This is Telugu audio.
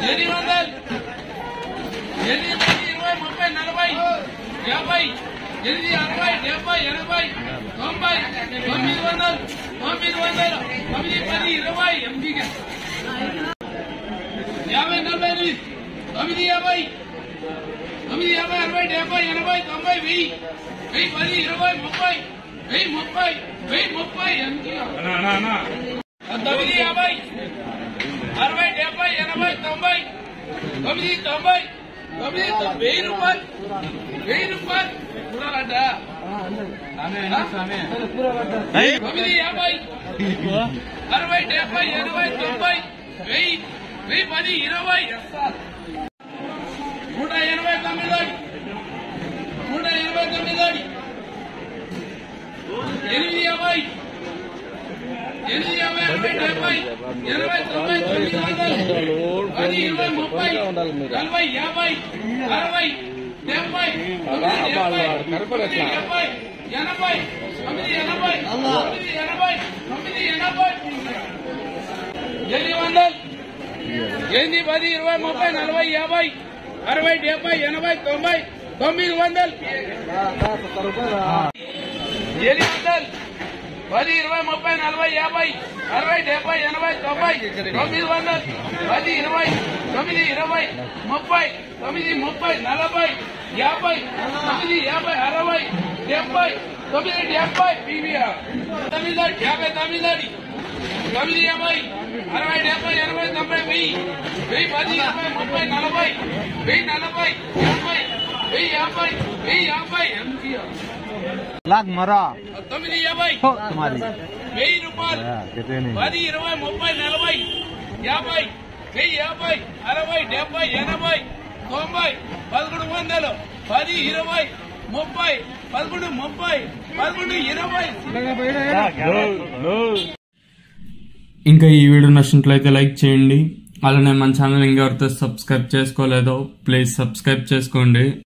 ఎనిమిది వందలు ఎనిమిది పది ఇరవై ముప్పై నలభై యాభై ఎనిమిది అరవై డెబ్బై ఎనభై తొంభై తొమ్మిది వందలు తొమ్మిది వందలు తొమ్మిది పది ఇరవై ఎనిమిది యాభై నలభై ఎనిమిది తొమ్మిది యాభై తొమ్మిది యాభై అరవై డెబ్బై ఎనభై తొంభై వెయ్యి వెయ్యి పది ఇరవై ముప్పై వెయ్యి ముప్పై వెయ్యి ముప్పై ఎనిమిది తొమ్మిది యాభై అరవై డెబ్బై ఎనభై తొంభై తొమ్మిది తొంభై తొమ్మిది తొ- వెయ్యి రూపాయలు వెయ్యి రూపాయలు చూడాలంట తొమ్మిది యాభై అరవై డెబ్బై ఎనభై తొంభై వెయ్యి వెయ్యి పది ఇరవై నూట ఎనభై తొమ్మిది నూట ఎనభై తొమ్మిది ఎనిమిది యాభై ఎనిమిది యాభై అరవై డెబ్బై ఎనభై తొంభై తొమ్మిది వందలు పది ఇరవై ముప్పై నలభై యాభై అరవై డెబ్బై తొమ్మిది డెబ్బై తొమ్మిది డెబ్బై ఎనభై తొమ్మిది ఎనభై తొమ్మిది ఎనభై తొమ్మిది ఎనభై ఎనిమిది వందలు ఎనిమిది పది ఇరవై ముప్పై నలభై యాభై అరవై డెబ్బై ఎనభై తొంభై తొమ్మిది వందలు ఎనిమిది వందలు పది ఇరవై ముప్పై నలభై యాభై అరవై డెబ్బై ఎనభై తొంభై తొమ్మిది వందలు పది ఇరవై తొమ్మిది ఇరవై ముప్పై తొమ్మిది ముప్పై నలభై యాభై తొమ్మిది యాభై అరవై డెబ్బై తొమ్మిది డెబ్బై పీవీఆర్ తొమ్మిది యాభై తొమ్మిది తొమ్మిది యాభై అరవై డెబ్బై ఎనభై తొంభై వెయ్యి వెయ్యి పది ఇరవై ముప్పై నలభై వెయ్యి నలభై యాభై వెయ్యి యాభై వెయ్యి యాభై ఎంజీఆర్ लाख मरा తొమ్మిది యాభై हो तुम्हारी వెయ్యి రూపాయలు कितने नहीं పది ఇరవై ముప్పై నలభై యాభై వెయ్యి యాభై అరవై డెబ్బై ఎనభై తొంభై పదకొండు వందలు పది ఇరవై ముప్పై పదకొండు ముప్పై పదకొండు ఇరవై ఇంకా ఈ వీడియో నచ్చినట్లయితే లైక్ చేయండి అలానే మన ఛానల్ ఇంకెవరితో సబ్స్క్రైబ్ చేసుకోలేదో ప్లీజ్ సబ్స్క్రైబ్ చేసుకోండి